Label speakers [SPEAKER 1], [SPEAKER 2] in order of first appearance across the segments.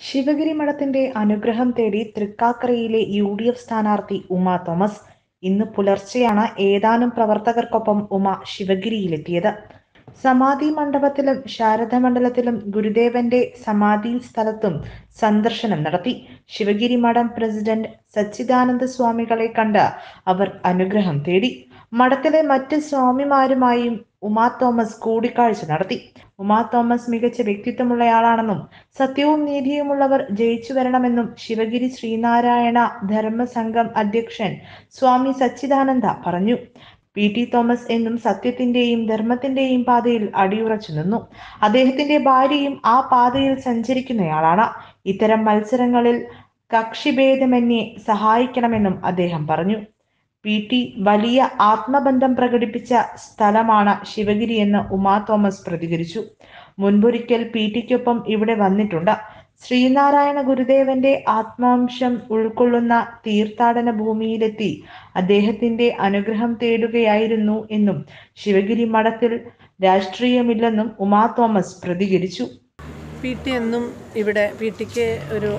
[SPEAKER 1] ശിവഗിരി മഠത്തിന്റെ അനുഗ്രഹം തേടി തൃക്കാക്കരയിലെ U D F സ്ഥാനാർത്ഥി ഉമ തോമസ് ഇന്ന് പുലർച്ചെയാണ് ഏതാനും പ്രവർത്തകർക്കൊപ്പം ഉമ ശിവഗിരിയിലെത്തിയത് സമാധി മണ്ഡപത്തിലും ശാരദമണ്ഡലത്തിലും ഗുരുദേവന്റെ സമാധി സ്ഥലത്തും സന്ദർശനം നടത്തി ശിവഗിരി മഠം പ്രസിഡന്റ് സച്ചിദാനന്ദ സ്വാമികളെ കണ്ട് അവർ അനുഗ്രഹം തേടി മഠത്തിലെ മറ്റ് സ്വാമിമാരുമായും ഉമാ തോമസ് കൂടിക്കാഴ്ച നടത്തി ഉമാ തോമസ് മികച്ച വ്യക്തിത്വമുള്ളയാളാണെന്നും സത്യവും നീതിയുമുള്ളവർ ജയിച്ചു വരണമെന്നും ശിവഗിരി ശ്രീനാരായണ ധർമ്മസംഘം അധ്യക്ഷൻ സ്വാമി സച്ചിദാനന്ദ പറഞ്ഞു പി ടി തോമസ് എന്നും സത്യത്തിന്റെയും ധർമ്മത്തിന്റെയും പാതയിൽ അടിയുറച്ചു നിന്നു അദ്ദേഹത്തിന്റെ ഭാര്യയും ആ പാതയിൽ സഞ്ചരിക്കുന്നയാളാണ് ഇത്തരം മത്സരങ്ങളിൽ കക്ഷിഭേദമന്യേ സഹായിക്കണമെന്നും അദ്ദേഹം പറഞ്ഞു പി ടി വലിയ ആത്മബന്ധം പ്രകടിപ്പിച്ച സ്ഥലമാണ് ശിവഗിരി എന്ന് ഉമാ തോമസ് പ്രതികരിച്ചു മുൻപൊരിക്കൽ പി ടിക്കൊപ്പം ഇവിടെ വന്നിട്ടുണ്ട് ശ്രീനാരായണ ഗുരുദേവന്റെ ആത്മാംശം ഉൾക്കൊള്ളുന്ന തീർത്ഥാടന ഭൂമിയിലെത്തി അദ്ദേഹത്തിന്റെ അനുഗ്രഹം തേടുകയായിരുന്നു എന്നും ശിവഗിരി മഠത്തിൽ രാഷ്ട്രീയമില്ലെന്നും ഉമാ തോമസ് പ്രതികരിച്ചു
[SPEAKER 2] പി ടി എന്നും ഇവിടെ പി ടിക്ക് ഒരു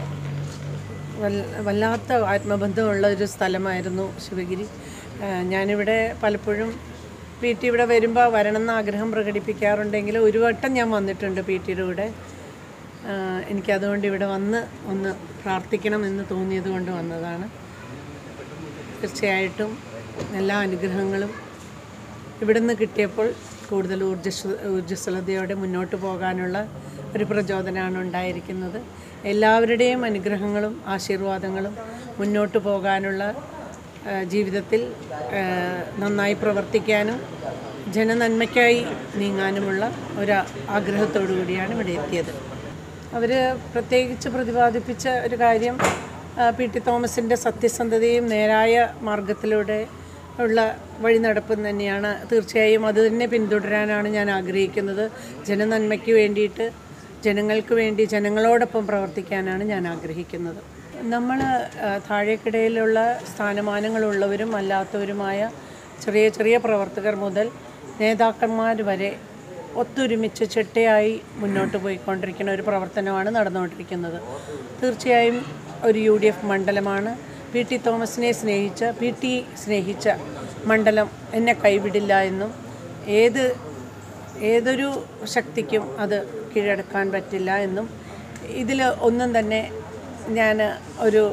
[SPEAKER 2] വല്ലാത്ത ആത്മബന്ധമുള്ള ഒരു സ്ഥലമായിരുന്നു ശിവഗിരി ഞാനിവിടെ പലപ്പോഴും പി ടി ഇവിടെ വരുമ്പോൾ വരണമെന്ന് ആഗ്രഹം പ്രകടിപ്പിക്കാറുണ്ടെങ്കിൽ ഒരു വട്ടം ഞാൻ വന്നിട്ടുണ്ട് പി ടിയുടെ കൂടെ എനിക്കതുകൊണ്ട് ഇവിടെ വന്ന് ഒന്ന് പ്രാർത്ഥിക്കണം എന്ന് തോന്നിയത് കൊണ്ട് വന്നതാണ് തീർച്ചയായിട്ടും എല്ലാ അനുഗ്രഹങ്ങളും ഇവിടുന്ന് കിട്ടിയപ്പോൾ കൂടുതൽ ഊർജ്ജ ഊർജ്ജസ്വലതയോടെ മുന്നോട്ട് പോകാനുള്ള ഒരു പ്രചോദനമാണ് ഉണ്ടായിരിക്കുന്നത് എല്ലാവരുടെയും അനുഗ്രഹങ്ങളും ആശീർവാദങ്ങളും മുന്നോട്ട് പോകാനുള്ള ജീവിതത്തിൽ നന്നായി പ്രവർത്തിക്കാനും ജനനന്മയ്ക്കായി നീങ്ങാനുമുള്ള ഒരു ആഗ്രഹത്തോടു കൂടിയാണ് ഇവിടെ എത്തിയത് അവർ പ്രത്യേകിച്ച് പ്രതിപാദിപ്പിച്ച ഒരു കാര്യം പി ടി തോമസിൻ്റെ സത്യസന്ധതയും നേരായ മാർഗത്തിലൂടെ ഉള്ള വഴി നടപ്പും തന്നെയാണ് തീർച്ചയായും അത് തന്നെ പിന്തുടരാനാണ് ഞാൻ ആഗ്രഹിക്കുന്നത് ജനനന്മയ്ക്ക് വേണ്ടിയിട്ട് ജനങ്ങൾക്ക് വേണ്ടി ജനങ്ങളോടൊപ്പം പ്രവർത്തിക്കാനാണ് ഞാൻ ആഗ്രഹിക്കുന്നത് നമ്മൾ താഴേക്കിടയിലുള്ള സ്ഥാനമാനങ്ങളുള്ളവരും അല്ലാത്തവരുമായ ചെറിയ ചെറിയ പ്രവർത്തകർ മുതൽ നേതാക്കന്മാർ വരെ ഒത്തൊരുമിച്ച് ചിട്ടയായി മുന്നോട്ട് പോയിക്കൊണ്ടിരിക്കുന്ന ഒരു പ്രവർത്തനമാണ് നടന്നുകൊണ്ടിരിക്കുന്നത് തീർച്ചയായും ഒരു യു ഡി എഫ് മണ്ഡലമാണ് പി ടി തോമസിനെ സ്നേഹിച്ച പി ടി സ്നേഹിച്ച മണ്ഡലം എന്നെ കൈവിടില്ല എന്നും ഏത് ഏതൊരു ശക്തിക്കും അത് കീഴടക്കാൻ പറ്റില്ല എന്നും ഇതിൽ ഒന്നും തന്നെ ഞാൻ ഒരു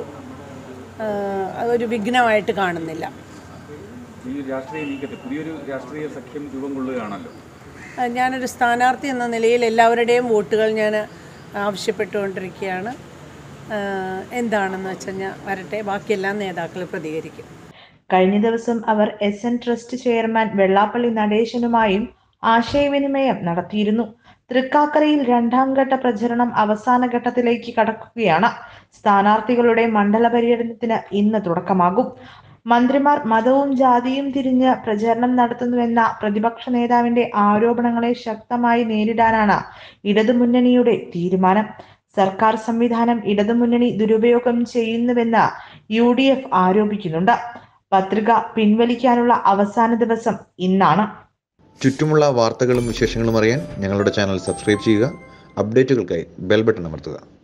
[SPEAKER 2] ഒരു വിഘ്നമായിട്ട് കാണുന്നില്ല
[SPEAKER 3] ഈ രാഷ്ട്രീയ നീക്കത്തിൽ പുതിയൊരു രാഷ്ട്രീയ സഖ്യം രൂപം കൊള്ളുകയാണല്ലോ
[SPEAKER 2] ഞാനൊരു സ്ഥാനാർത്ഥി എന്ന നിലയിൽ എല്ലാവരുടെയും വോട്ടുകൾ ഞാൻ ആവശ്യപ്പെട്ടുകൊണ്ടിരിക്കുകയാണ് എന്താണെന്ന് വെച്ച് കഴിഞ്ഞാൽ വരട്ടെ ബാക്കിയെല്ലാം നേതാക്കൾ പ്രതികരിക്കും
[SPEAKER 1] കഴിഞ്ഞ ദിവസം അവർ S N trust chairman Vellappally നടേശനുമായും ആശയവിനിമയം നടത്തിയിരുന്നു തൃക്കാക്കരയിൽ രണ്ടാം ഘട്ട പ്രചരണം അവസാന ഘട്ടത്തിലേക്ക് കടക്കുകയാണ് സ്ഥാനാർത്ഥികളുടെ മണ്ഡല പര്യടനത്തിന് ഇന്ന് തുടക്കമാകും മന്ത്രിമാർ മതവും ജാതിയും തിരിഞ്ഞ് പ്രചരണം നടത്തുന്നുവെന്ന പ്രതിപക്ഷ നേതാവിന്റെ ആരോപണങ്ങളെ ശക്തമായി നേരിടാനാണ് ഇടതുമുന്നണിയുടെ തീരുമാനം സർക്കാർ സംവിധാനം ഇടതുമുന്നണി ദുരുപയോഗം ചെയ്യുന്നുവെന്ന് യു ഡി എഫ് ആരോപിക്കുന്നുണ്ട് പത്രിക പിൻവലിക്കാനുള്ള അവസാന ദിവസം ഇന്നാണ്
[SPEAKER 4] ചുറ്റുമുള്ള വാർത്തകളും വിശേഷങ്ങളും അറിയാൻ ഞങ്ങളുടെ ചാനൽ സബ്സ്ക്രൈബ് ചെയ്യുക അപ്ഡേറ്റുകൾക്കായി ബെൽ ബട്ടൺ അമർത്തുക